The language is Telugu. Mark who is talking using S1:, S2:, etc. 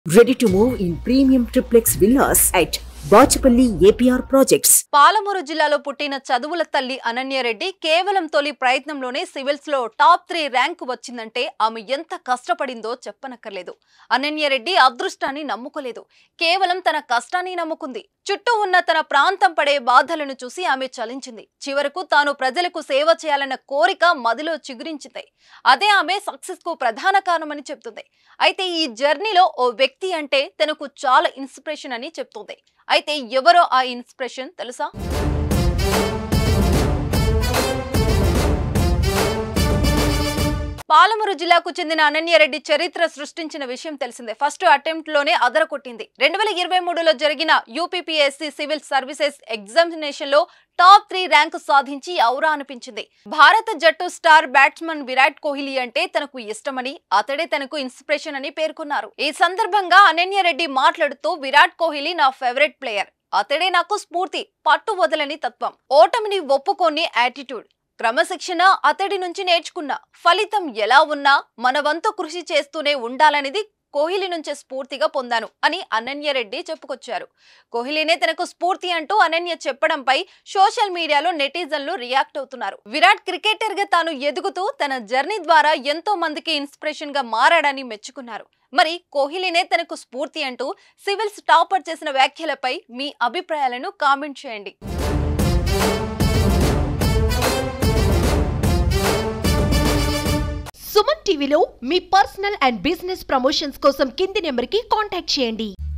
S1: Ready to move in premium triplex villas at Bachapalli APR Projects.
S2: Palamuru జిల్లాలో పుట్టిన చదువుల తల్లి అనన్యరెడ్డి కేవలం తొలి ప్రయత్నంలోనే సివిల్స్ లో టాప్ త్రీ ర్యాంకు వచ్చిందంటే ఆమె ఎంత కష్టపడిందో చెప్పనక్కర్లేదు అనన్యరెడ్డి అదృష్టాన్ని నమ్ముకోలేదు కేవలం తన కష్టాన్ని నమ్ముకుంది చుట్టూ ఉన్న తన ప్రాంతం పడే బాధలను చూసి ఆమె చలించింది చివరకు తాను ప్రజలకు సేవ చేయాలన్న కోరిక మదిలో చిగురించింది అదే ఆమె సక్సెస్ కు ప్రధాన కారణమని చెప్తుంది అయితే ఈ జర్నీలో ఓ వ్యక్తి అంటే తనకు చాలా ఇన్స్పిరేషన్ అని చెప్తుంది అయితే ఎవరో ఆ ఇన్స్పిరేషన్ తెలుసా పాలమూరు జిల్లాకు చెందిన అనన్యరెడ్డి చరిత్ర సృష్టించిన విషయం తెలిసిందే ఫస్ట్ అటెంప్ట్ లోనే అదర కొట్టింది రెండు వేల ఇరవై మూడులో జరిగిన యూపీపీఎస్సీ సివిల్ సర్వీసెస్ ఎగ్జామినేషన్ లో టాప్ త్రీ ర్యాంకు సాధించి ఔరా అనిపించింది భారత జట్టు స్టార్ బ్యాట్స్మన్ విరాట్ కోహ్లీ అంటే తనకు ఇష్టమని అతడే తనకు ఇన్స్పిరేషన్ అని పేర్కొన్నారు ఈ సందర్భంగా అనన్యరెడ్డి మాట్లాడుతూ విరాట్ కోహ్లీ నా ఫేవరెట్ ప్లేయర్ అతడే నాకు స్ఫూర్తి పట్టు వదలని తత్వం ఓటమిని ఒప్పుకోని యాటిట్యూడ్ క్రమశిక్షణ అతడి నుంచి నేర్చుకున్న ఫలితం ఎలా ఉన్నా మన వంతు కృషి చేస్తూనే ఉండాలనేది కోహ్లీ నుంచే స్ఫూర్తిగా పొందాను అని అనన్యరెడ్డి చెప్పుకొచ్చారు కోహ్లీనే తనకు స్ఫూర్తి అంటూ అనన్య చెప్పడంపై సోషల్ మీడియాలో నెటిజన్లు రియాక్ట్ అవుతున్నారు విరాట్ క్రికెటర్ గా తాను ఎదుగుతూ తన జర్నీ ద్వారా ఎంతో మందికి ఇన్స్పిరేషన్ గా మారాడని మెచ్చుకున్నారు మరి కోహ్లీనే తనకు స్ఫూర్తి అంటూ సివిల్స్ టాపర్ చేసిన వ్యాఖ్యలపై మీ అభిప్రాయాలను కామెంట్ చేయండి
S3: సుమన్ టీవీలో మీ పర్సనల్ అండ్ బిజినెస్ ప్రమోషన్స్ కోసం కింది నెంబర్కి కాంటాక్ట్ చేయండి